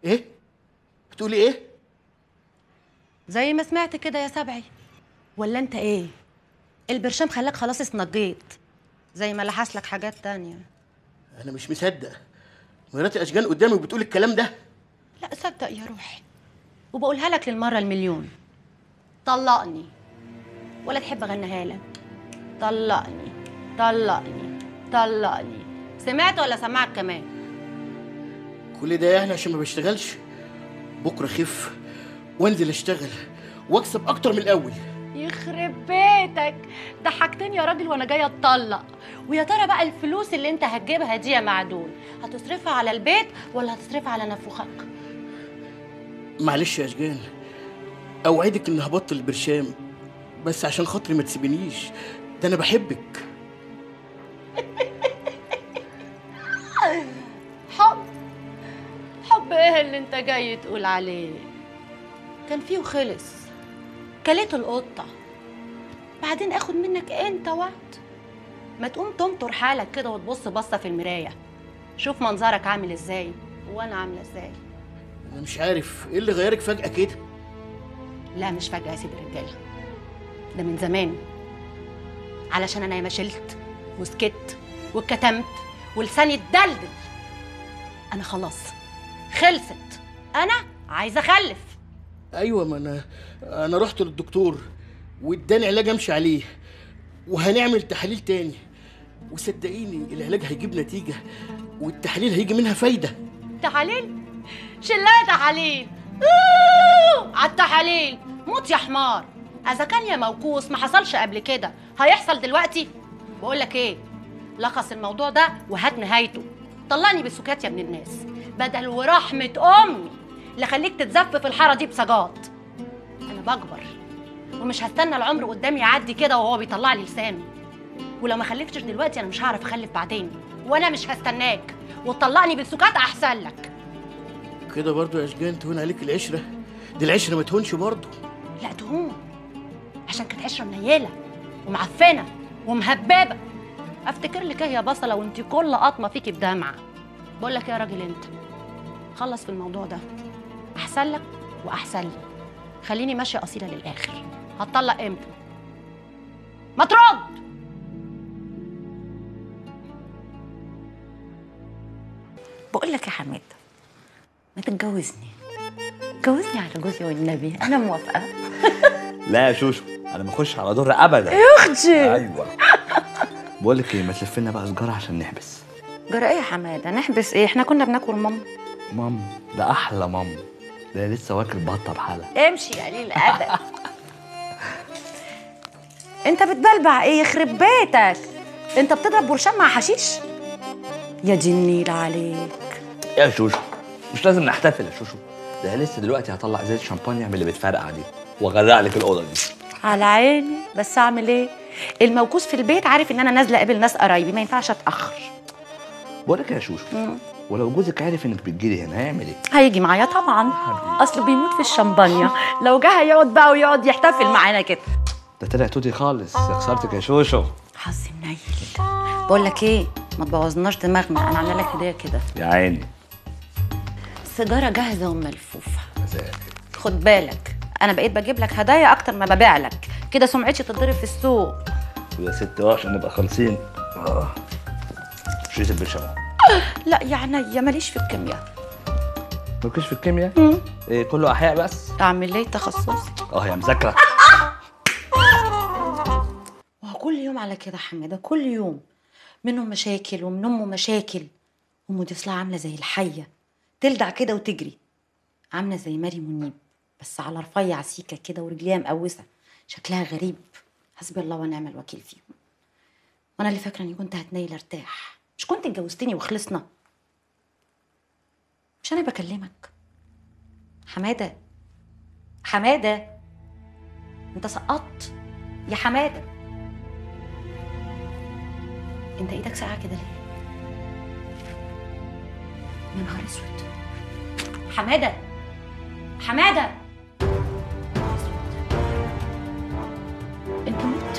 ايه بتقولي ايه زي ما سمعت كده يا سبعي ولا انت ايه البرشام خلاك خلاص اتنجيت زي ما لحس لك حاجات تانية انا مش مصدق مراتي اشجان قدامي وبتقول الكلام ده لا صدق يا روحي وبقولها لك للمرة المليون طلقني ولا تحب اغنيها لك طلقني طلقني طلقني سمعت ولا سمعك كمان كل ده يعني عشان ما بشتغلش بكره خف وانزل اشتغل واكسب اكتر من الاول يخرب بيتك ضحكتني يا راجل وانا جايه اتطلق ويا ترى بقى الفلوس اللي انت هتجيبها دي يا معدول هتصرفها على البيت ولا هتصرفها على نفوخك معلش يا اشجان اوعدك اني هبطل البرشام بس عشان خاطري ما تسيبنيش ده انا بحبك حب حب ايه اللي انت جاي تقول عليه كان فيه وخلص كلته القطة بعدين اخد منك انت وقت ما تقوم تمطر حالك كده وتبص بصة في المراية شوف منظرك عامل ازاي وانا عاملة ازاي انا مش عارف ايه اللي غيرك فجأة كده لا مش فجأة يا سيد الرجالة ده من زمان علشان انا ياما شلت وسكت واتكتمت ولساني اتدلدل انا خلاص خلصت انا عايزه اخلف ايوه ما انا انا رحت للدكتور واداني علاج امشي عليه وهنعمل تحاليل تاني وصدقيني العلاج هيجيب نتيجة والتحاليل هيجي منها فايدة تحاليل شلايه تحاليل أوه، على التحاليل موت يا حمار اذا كان يا موكوس ما حصلش قبل كده هيحصل دلوقتي بقول لك ايه لخص الموضوع ده وهات نهايته طلعني بالسكات يا ابن الناس بدل ورحمه امي اللي خليك تتزف في الحاره دي بسجاط انا بكبر ومش هستنى العمر قدامي يعدي كده وهو بيطلع لي لسانه ولو ما خلفتش دلوقتي انا مش هعرف اخلف بعدين وانا مش هستناك وتطلقني بالسكات احسن لك كده برضو يا اشجان تهون عليك العشرة دي العشرة ما تهونش برضو لا تهون عشان كانت عشره منيله ومعفنه ومهببه افتكر لك ايه يا بصله وانت كل قطمه فيكي بدمعه بقول لك إيه يا راجل انت خلص في الموضوع ده احسن لك واحسن لي خليني ماشيه اصيله للاخر هتطلق امتى ما ترد بقول لك يا حماد ما تتجوزني جوزني على جوزي والنبي انا موافقه لا يا شوشو انا ما اخش على دور ابدا يا اختي ايوه بقول لك ايه ما تلف لنا بقى سجاره عشان نحبس جرى ايه يا حماده نحبس ايه احنا كنا بناكل ماما مام ده احلى مام ده لسه واكل بطه بحالها امشي يا قليل الادب انت بتبلبع ايه يخرب بيتك انت بتضرب برشام مع حشيش يا دي النيل عليك يا شوشو مش لازم نحتفل يا شوشو ده لسه دلوقتي هطلع ازازه شامبانيا من اللي بتفرقع دي واغرق لك الاوضه دي على عيني بس اعمل ايه الموكوس في البيت عارف ان انا نازله اقابل ناس قرايبي ما ينفعش اتاخر بقول لك يا شوشو ولو جوزك عارف انك بتجيلي هنا هيعمل ايه هيجي معايا طبعا اصله بيموت في الشمبانيا لو جه هيقعد بقى ويقعد يحتفل معانا كده ده طلع توتي خالص يا خسارتك يا شوشو حظي منيل بقول لك ايه ما تبوظناش دماغنا انا عامله لك هديه كده يا عيني السيجاره جاهزه وملفوفه خد بالك انا بقيت بجيب لك هدايا اكتر ما ببيع لك كده سمعتي تتضرب في السوق ويا ست اه عشان نبقى خالصين اه شريط البرشام لا يا عينيا ماليش في الكيمياء مالكش في الكيمياء إيه كله احياء بس اعمل ايه تخصصي اه هي مذاكره وهو كل يوم على كده حماده كل يوم منهم مشاكل ومن امه مشاكل امه دي اصلها عامله زي الحيه تلدع كده وتجري عامله زي ماري منيب بس على رفيع سيكه كده ورجليها مقوسه شكلها غريب حسبي الله ونعم الوكيل فيهم وانا اللي فاكره اني كنت هتنيل ارتاح مش كنت اتجوزتني وخلصنا مش انا بكلمك حماده حماده انت سقطت يا حماده انت ايدك ساقعه كده ليه يا نهار اسود حماده حماده انت مت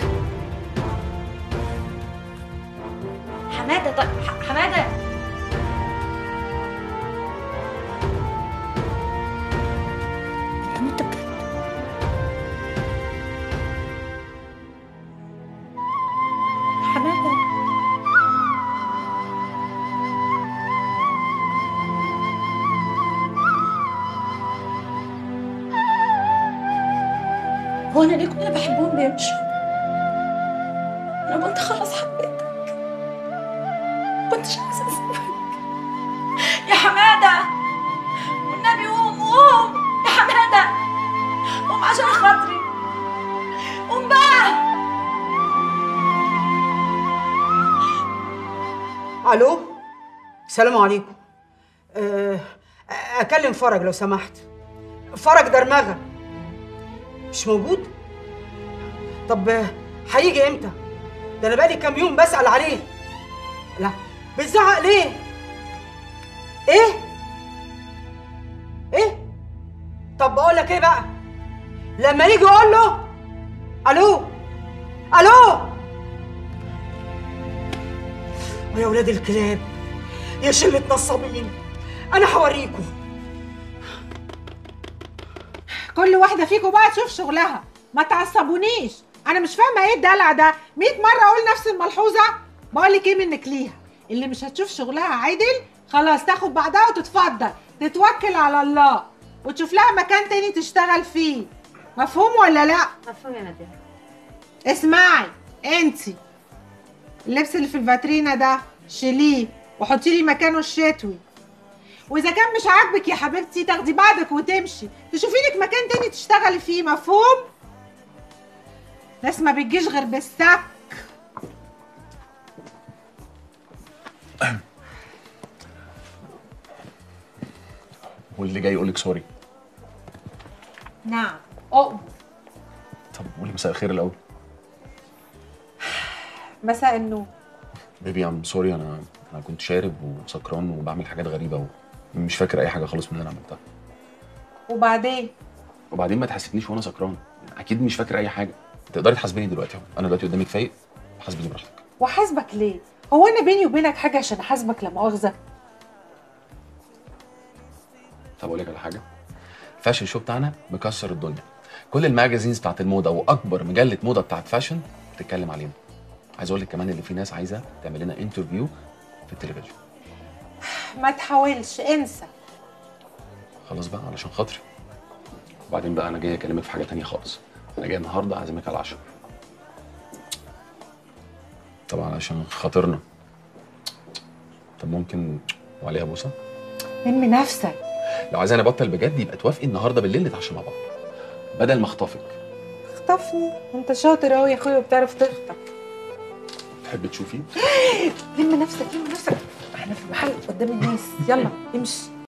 حماده طيب ح- حماده وانا ليه كل اللي بحبهم بيمشوا انا كنت خلاص حبيتك كنتش عايزه اسيبك يا حماده والنبي قوم قوم يا حماده قوم عشان خاطري قوم بقى الو السلام عليكم أه، اكلم فرج لو سمحت فرج درمغه مش موجود طب آه، هيجي امتى ده انا بقالي كام يوم بسال عليه لا بتزعق ليه ايه ايه طب بقول لك ايه بقى لما يجي اقول له الو الو ويا ولاد الكلاب يا شلة نصابين أنا هوريكم كل واحدة فيكم بقى تشوف شغلها ما تعصبونيش أنا مش فاهمة إيه الدلع ده 100 مرة أقول نفس الملحوظة بقول لك إيه منك ليها اللي مش هتشوف شغلها عدل خلاص تاخد بعدها وتتفضل تتوكل على الله وتشوف لها مكان تاني تشتغل فيه مفهوم ولا لا؟ مفهوم يا ناديه اسمعي انتي اللبس اللي في الفاترينا ده شيليه وحطي لي مكانه الشتوي واذا كان مش عاجبك يا حبيبتي تاخدي بعضك وتمشي تشوفي لك مكان تاني تشتغلي فيه مفهوم ناس ما بتجيش غير بالسك واللي جاي يقول لك سوري نعم اؤمر طب قولي مساء الخير الاول مساء النور بيبي ام سوري انا انا كنت شارب وسكران وبعمل حاجات غريبه ومش فاكر اي حاجه خالص من اللي انا عملتها وبعدين وبعدين ما تحاسبنيش وانا سكران اكيد مش فاكر اي حاجه تقدري تحاسبيني دلوقتي اهو انا دلوقتي قدامك فايق حاسبيني براحتك وحاسبك ليه هو انا بيني وبينك حاجه عشان احاسبك لا مؤاخذه طب اقول لك على حاجه الفاشن شو بتاعنا مكسر الدنيا كل الماجازينز بتاعت الموضه واكبر مجله موضه بتاعت فاشن بتتكلم علينا عايز اقول لك كمان ان في ناس عايزه تعمل لنا انترفيو في التلفزيون ما تحاولش انسى خلاص بقى علشان خاطري وبعدين بقى انا جاي اكلمك في حاجه تانية خالص انا جاي النهارده اعزمك على العشاء طبعا عشان خاطرنا طب ممكن وعليها بوسه لم نفسك لو عايزاني ابطل بجد يبقى توافقي النهارده بالليل نتعشى مع بعض بدل ما اخطفك اخطفني انت شاطر قوي يا اخويا وبتعرف تخطف تحبي تشوفي لم نفسك لم نفسك احنا في المحل قدام الناس يلا امشي